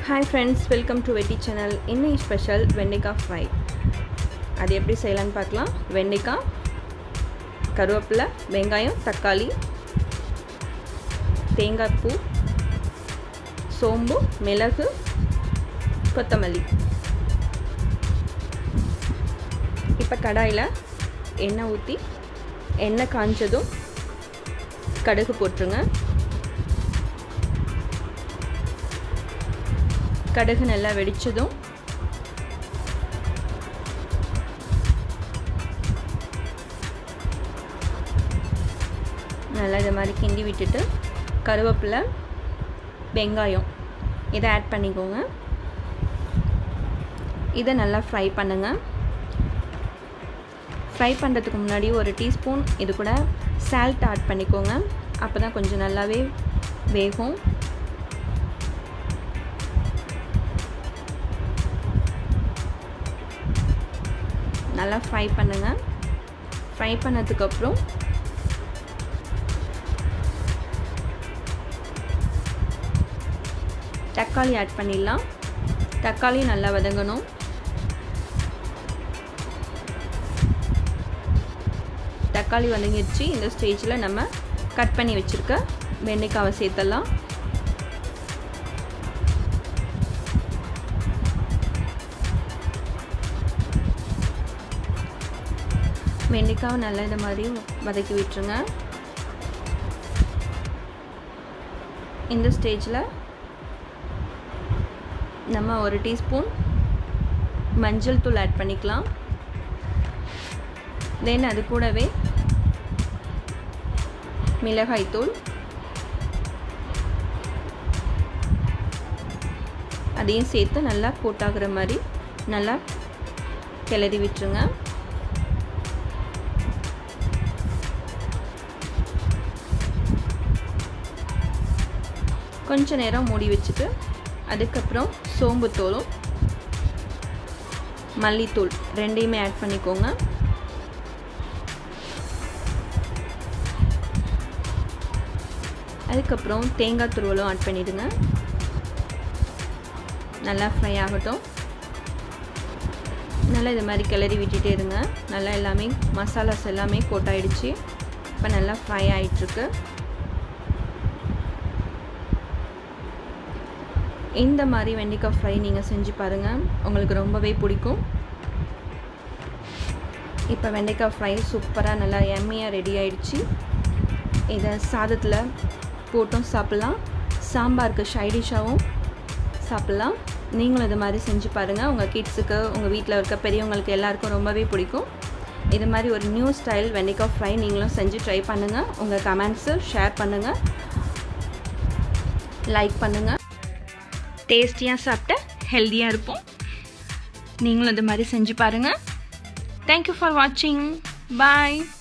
hi friends welcome to வெட்டி channel இன்னைக்கு special வெண்டைக்காய் ஃப்ரை அது எப்படி செய்யலான்னு பார்க்கலாம் வெண்டைக்காய் கருவேப்பிலை வெங்காயம் தக்காளி தேங்காய் பூ சோம்பு மிளகு கொத்தமல்லி இப்போ கடாயில் எண்ணெய் ஊற்றி எண்ணெய் காஞ்சதும் கடுகு போட்டுருங்க கடுகு நல்லா வெடிச்சதும் நல்லா இது மாதிரி கிண்டி விட்டுட்டு கருவேப்பிலை வெங்காயம் இதை ஆட் பண்ணிக்கோங்க இதை நல்லா ஃப்ரை பண்ணுங்கள் ஃப்ரை பண்ணுறதுக்கு முன்னாடி ஒரு டீஸ்பூன் இது கூட சால்ட் ஆட் பண்ணிக்கோங்க அப்போ தான் கொஞ்சம் நல்லாவே வேகும் நல்லா ஃப்ரை பண்ணுங்கள் ஃப்ரை பண்ணதுக்கப்புறம் தக்காளி ஆட் பண்ணிடலாம் தக்காளி நல்லா வதங்கணும் தக்காளி வதங்கிடுச்சு இந்த ஸ்டேஜில் நம்ம கட் பண்ணி வச்சுருக்க வெண்டைக்காவை சேர்த்தலாம் வெண்டைக்காவை நல்லா இந்த மாதிரி வதக்கி விட்டுருங்க இந்த ஸ்டேஜில் நம்ம ஒரு டீஸ்பூன் மஞ்சள் தூள் ஆட் பண்ணிக்கலாம் தென் அது கூடவே மிளகாய் தூள் அதையும் சேர்த்து நல்லா போட்டாகிற மாதிரி நல்லா கிளறி விட்டுருங்க கொஞ்ச நேரம் மூடி வச்சுட்டு அதுக்கப்புறம் சோம்பு தூளும் மல்லித்தூள் ரெண்டையுமே ஆட் பண்ணிக்கோங்க அதுக்கப்புறம் தேங்காய் துருவலும் ஆட் பண்ணிவிடுங்க நல்லா ஃப்ரை ஆகட்டும் நல்லா இது மாதிரி கிளறி விட்டுட்டே இருங்க நல்லா எல்லாமே மசாலாஸ் எல்லாமே கோட்டாயிடுச்சு இப்போ நல்லா ஃப்ரை ஆகிட்டுருக்கு இந்த மாதிரி வெண்டைக்காய் ஃப்ரை நீங்கள் செஞ்சு பாருங்கள் உங்களுக்கு ரொம்பவே பிடிக்கும் இப்போ வெண்டைக்காய் ஃப்ரை சூப்பராக நல்லா எம்மியாக ரெடி ஆயிடுச்சு இதை சாதத்தில் போட்டும் சாப்பிட்லாம் சாம்பாருக்கு ஷைடிஷாகவும் சாப்பிட்லாம் நீங்களும் இது மாதிரி செஞ்சு பாருங்கள் உங்கள் கிட்ஸுக்கு உங்கள் வீட்டில் இருக்க பெரியவங்களுக்கு எல்லாருக்கும் ரொம்பவே பிடிக்கும் இது மாதிரி ஒரு நியூ ஸ்டைல் வெண்டைக்காய் ஃப்ரை நீங்களும் செஞ்சு ட்ரை பண்ணுங்கள் உங்கள் கமெண்ட்ஸு ஷேர் பண்ணுங்கள் லைக் பண்ணுங்கள் டேஸ்டியாக சாப்பிட்ட ஹெல்த்தியாக இருப்போம் நீங்களும் இது மாதிரி செஞ்சு பாருங்கள் தேங்க்யூ ஃபார் வாட்சிங் பாய்